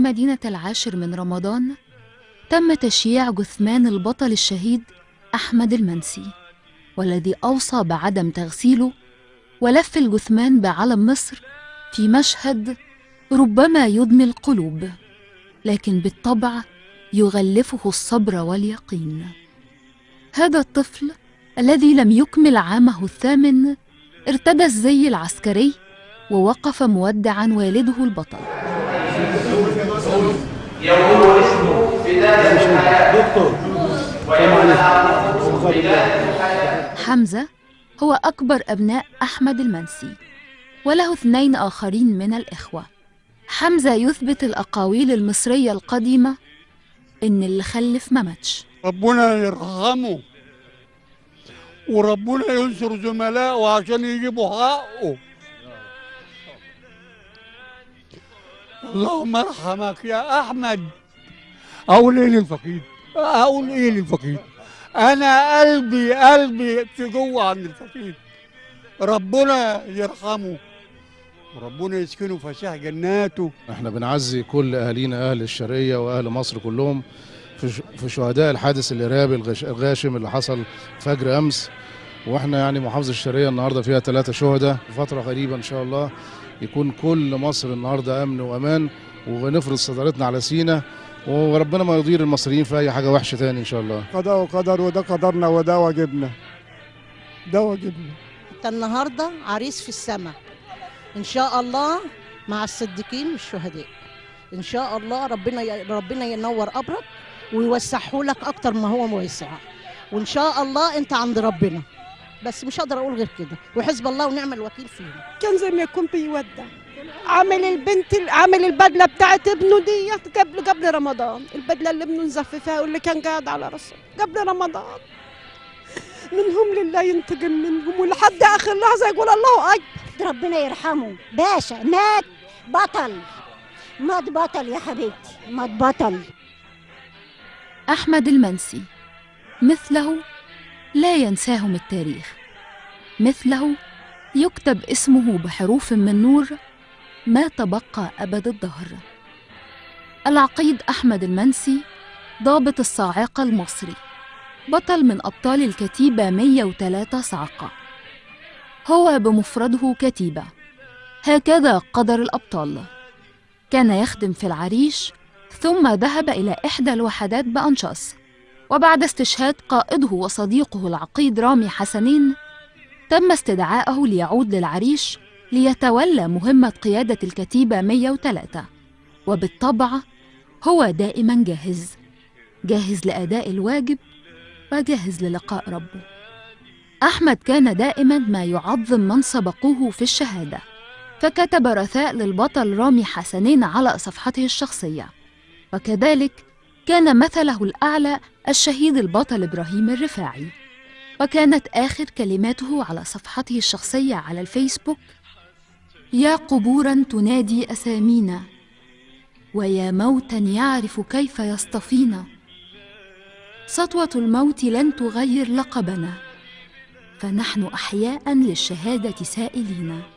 مدينة العاشر من رمضان تم تشييع جثمان البطل الشهيد أحمد المنسي والذي أوصى بعدم تغسيله ولف الجثمان بعلم مصر في مشهد ربما يدمي القلوب لكن بالطبع يغلفه الصبر واليقين هذا الطفل الذي لم يكمل عامه الثامن ارتدى الزي العسكري ووقف مودعا والده البطل يقول اسمه بداية الحياة ويقولها بداية الحياة حمزة هو أكبر أبناء أحمد المنسي وله اثنين آخرين من الإخوة حمزة يثبت الأقاويل المصرية القديمة إن اللي خلف ما ماتش ربنا يرحمه وربنا ينصر زملائه عشان يجيبوا حقه اللهم ارحمك يا احمد اقول ايه للفقيد اقول ايه للفقيد انا قلبي قلبي في جوه عند الفقيد ربنا يرحمه وربنا يسكنه فسيح جناته احنا بنعزي كل اهالينا اهل الشرقيه واهل مصر كلهم في ش- في شهداء الحادث الارهابي الغش- الغاشم اللي حصل فجر امس واحنا يعني محافظه الشرقيه النهارده فيها ثلاثه شهداء في فتره قريبه ان شاء الله يكون كل مصر النهارده امن وامان ونفرض صدارتنا على سينا وربنا ما يضير المصريين في اي حاجه وحشه تاني ان شاء الله قضاء وقدر وده قدرنا وده واجبنا ده واجبنا انت النهارده عريس في السماء ان شاء الله مع الصديقين والشهداء ان شاء الله ربنا ي... ربنا ينور قبرك ويوسعه لك اكتر ما هو موسع وان شاء الله انت عند ربنا بس مش هقدر اقول غير كده وحزب الله ونعم الوكيل فيهم كان زي ما يكون بيودع عامل البنت عامل البدله بتاعت ابنه ديت قبل قبل رمضان البدله اللي ابنه نزففها واللي كان قاعد على راسه قبل رمضان منهم لله ينتقم منهم ولحد اخر لحظه يقول الله اكبر ربنا يرحمه باشا مات بطل مات بطل يا حبيبتي مات بطل أحمد المنسي مثله لا ينساهم التاريخ مثله يكتب اسمه بحروف من نور ما تبقى أبد الدهر العقيد أحمد المنسي ضابط الصاعقة المصري بطل من أبطال الكتيبة 103 صاعقة هو بمفرده كتيبة هكذا قدر الأبطال كان يخدم في العريش ثم ذهب إلى إحدى الوحدات بأنشاص وبعد استشهاد قائده وصديقه العقيد رامي حسنين تم استدعائه ليعود للعريش ليتولى مهمة قيادة الكتيبة 103 وبالطبع هو دائما جاهز جاهز لأداء الواجب وجاهز للقاء ربه أحمد كان دائما ما يعظم من سبقوه في الشهادة فكتب رثاء للبطل رامي حسنين على صفحته الشخصية وكذلك كان مثله الأعلى الشهيد البطل إبراهيم الرفاعي وكانت آخر كلماته على صفحته الشخصية على الفيسبوك يا قبورا تنادي أسامينا ويا موتا يعرف كيف يصطفينا سطوة الموت لن تغير لقبنا فنحن أحياء للشهادة سائلين